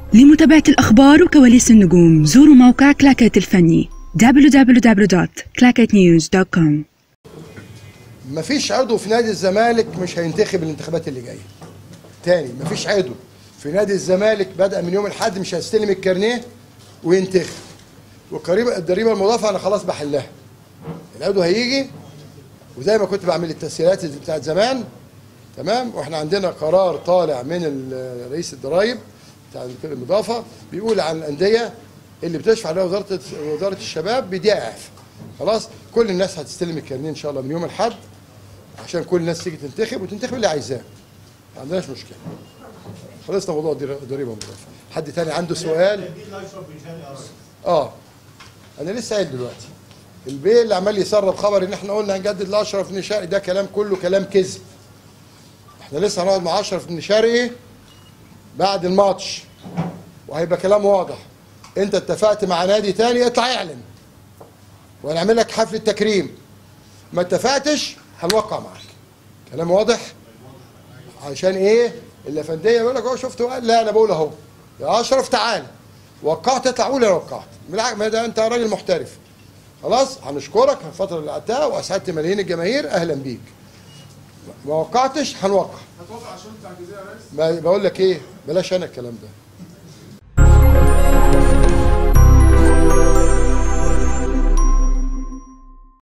لمتابعة الأخبار وكواليس النجوم زوروا موقع كلاكيت الفني www.clacketnews.com مفيش عضو في نادي الزمالك مش هينتخب الانتخابات اللي جايه تاني مفيش عضو في نادي الزمالك بدأ من يوم الحد مش هيستلم الكارنيه وينتخب وقريبا الضريبه المضافه انا خلاص بحلها العضو هيجي وزي ما كنت بعمل التسهيلات بتاعت زمان تمام واحنا عندنا قرار طالع من ال- رئيس الضرايب بتاع المضافه بيقول عن الانديه اللي بتشفع عليها وزاره وزاره الشباب بيديها اعفاء خلاص كل الناس هتستلم الكارنيه ان شاء الله من يوم الاحد عشان كل الناس تيجي تنتخب وتنتخب اللي عايزاه ما عندناش مشكله خلصنا موضوع الضريبه المضافه حد تاني عنده سؤال اه انا لسه قايل دلوقتي البيه اللي عمال يسرب خبر ان احنا قلنا هنجدد لاشرف بن شرقي ده كلام كله كلام كذب احنا لسه هنقعد مع اشرف بن شرقي بعد الماتش وهيبقى كلام واضح انت اتفقت مع نادي تاني اطلع اعلن وهنعمل لك حفله تكريم ما اتفقتش هنوقع معاك كلام واضح عشان ايه الافنديه يقول لك هو شفت قال لا انا بقول اهو يا اشرف تعال وقعت اطلع قول انا وقعت بالعكس ما ده انت راجل محترف خلاص هنشكرك على الفتره اللي قعدتها واسعدت ملايين الجماهير اهلا بيك ما وقعتش هنوقع هتوقع عشان بتاع الجزيره يا ريس ما بقول لك ايه بلاش انا الكلام ده